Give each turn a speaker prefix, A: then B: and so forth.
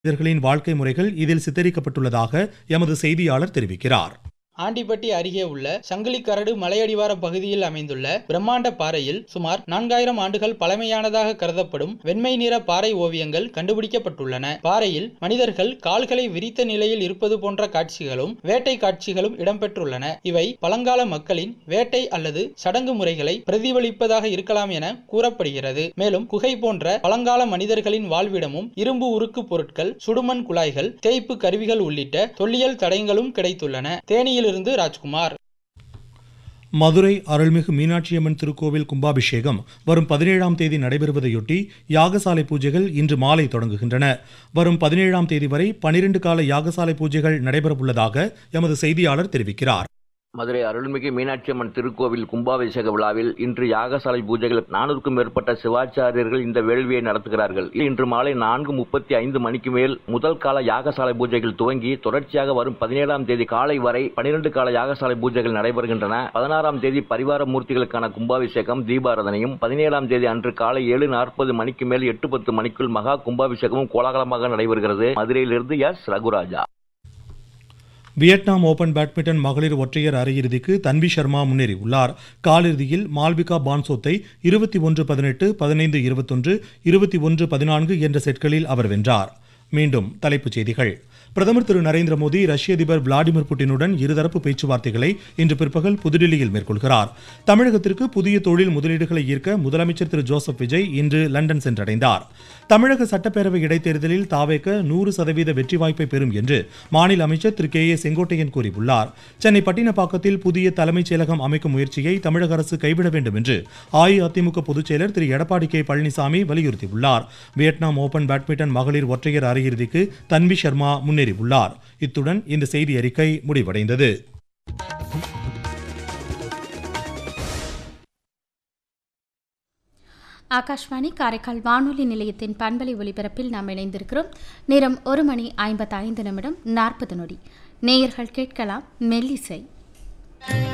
A: மனிதர்களின் வாழ்க்கை முறைகள் இதில் சித்தரிக்கப்பட்டுள்ளதாக எமது செய்தியாளர் தெரிவிக்கிறார்
B: ஆண்டிப்பட்டி அருகே உள்ள சங்கிலிக்கரடு மலையடிவார பகுதியில் அமைந்துள்ள பிரம்மாண்ட பாறையில் சுமார் நான்காயிரம் ஆண்டுகள் பழமையானதாக கருதப்படும் வெண்மை நிற பாறை ஓவியங்கள் கண்டுபிடிக்கப்பட்டுள்ளன பாறையில் மனிதர்கள் கால்களை விரித்த நிலையில் இருப்பது போன்ற காட்சிகளும் வேட்டை காட்சிகளும் இடம்பெற்றுள்ளன இவை பழங்கால மக்களின் வேட்டை அல்லது சடங்கு முறைகளை பிரதிபலிப்பதாக இருக்கலாம் என கூறப்படுகிறது மேலும் குகை போன்ற பழங்கால மனிதர்களின் வாழ்விடமும் இரும்பு உருக்கு பொருட்கள் சுடுமண் குழாய்கள் தேய்ப்பு கருவிகள் உள்ளிட்ட தொல்லியல் தடயங்களும் கிடைத்துள்ளன தேனியிலிருந்து ராஜ்குமார்
A: மதுரை அருள்மிகு மீனாட்சியம்மன் திருக்கோவில் கும்பாபிஷேகம் வரும் பதினேழாம் தேதி நடைபெறுவதையொட்டி யாகசாலை பூஜைகள் இன்று மாலை தொடங்குகின்றன வரும் பதினேழாம் தேதி வரை பனிரெண்டு கால யாகசாலை பூஜைகள் நடைபெறவுள்ளதாக எமது செய்தியாளர் தெரிவிக்கிறார்
C: மதுரை அருள்மிகு மீனாட்சி அம்மன் திருக்கோவில் கும்பாபிஷேக விழாவில் இன்று யாகசாலை பூஜைகள் நானூறுக்கும் மேற்பட்ட சிவாச்சாரியர்கள் இந்த வேள்வியை நடத்துகிறார்கள் இன்று மாலை நான்கு முப்பத்தி ஐந்து மணிக்கு மேல் முதல் கால யாகசாலை பூஜைகள் துவங்கி தொடர்ச்சியாக வரும் பதினேழாம் தேதி காலை வரை பனிரெண்டு கால யாகசாலை பூஜைகள் நடைபெறுகின்றன பதினாறாம் தேதி பரிவார மூர்த்திகளுக்கான கும்பாபிஷேகம் தீபாரதனையும் பதினேழாம் தேதி அன்று காலை ஏழு நாற்பது மணிக்கு மேல் எட்டு பத்து மணிக்குள் மகா கும்பாபிஷேகமும் கோலாகலமாக நடைபெறுகிறது மதுரையிலிருந்து S Raguraja
A: Vietnam open badminton மகளிர் ஒற்றையர் அரையிறுதிக்கு தன்வி சர்மா முன்னேறியுள்ளார் காலிறுதியில் மால்விகா பான்சோத்தை இருபத்தி ஒன்று பதினெட்டு பதினைந்து இருபத்தொன்று இருபத்தி ஒன்று பதினான்கு என்ற செட்களில் அவர் வென்றார் மீண்டும் தலைப்புச் செய்திகள் பிரதமர் திரு நரேந்திர மோடி ரஷ்ய அதிபர் விளாடிமிர் புட்டினுடன் இருதரப்பு பேச்சுவார்த்தைகளை இன்று பிற்பகல் புதுடில்லியில் மேற்கொள்கிறார் தமிழகத்திற்கு புதிய தொழில் முதலீடுகளை ஈர்க்க முதலமைச்சர் திரு ஜோசப் விஜய் இன்று லண்டன் சென்றடைந்தார் தமிழக சட்டப்பேரவை இடைத்தேர்தலில் தாவேக்க நூறு சதவீத வெற்றி வாய்ப்பை பெறும் என்று மாநில அமைச்சர் திரு கே ஏ செங்கோட்டையன் கூறியுள்ளார் சென்னை பட்டினப்பாக்கத்தில் புதிய தலைமைச் செயலகம் அமைக்கும் முயற்சியை தமிழக அரசு கைவிட வேண்டும் என்று அஇஅதிமுக பொதுச் செயலர் திரு எடப்பாடி கே பழனிசாமி வலியுறுத்தியுள்ளார் வியட்நாம் ஓபன் பேட்மிண்டன் மகளிர் ஒற்றையர் அரையிறுதிக்கு தன்வி சர்மா முன்னேறியுள்ளார் இத்துடன் இந்த செய்தி அறிக்கை முடிவடைந்தது
D: ஆகாஷ்வாணி காரைக்கால் வானொலி நிலையத்தின் பண்பலை ஒலிபரப்பில் நாம் இணைந்திருக்கிறோம் நேரம் ஒரு மணி ஐம்பத்தைந்து நிமிடம் நாற்பது நொடி நேயர்கள் கேட்கலாம் மெல்லிசை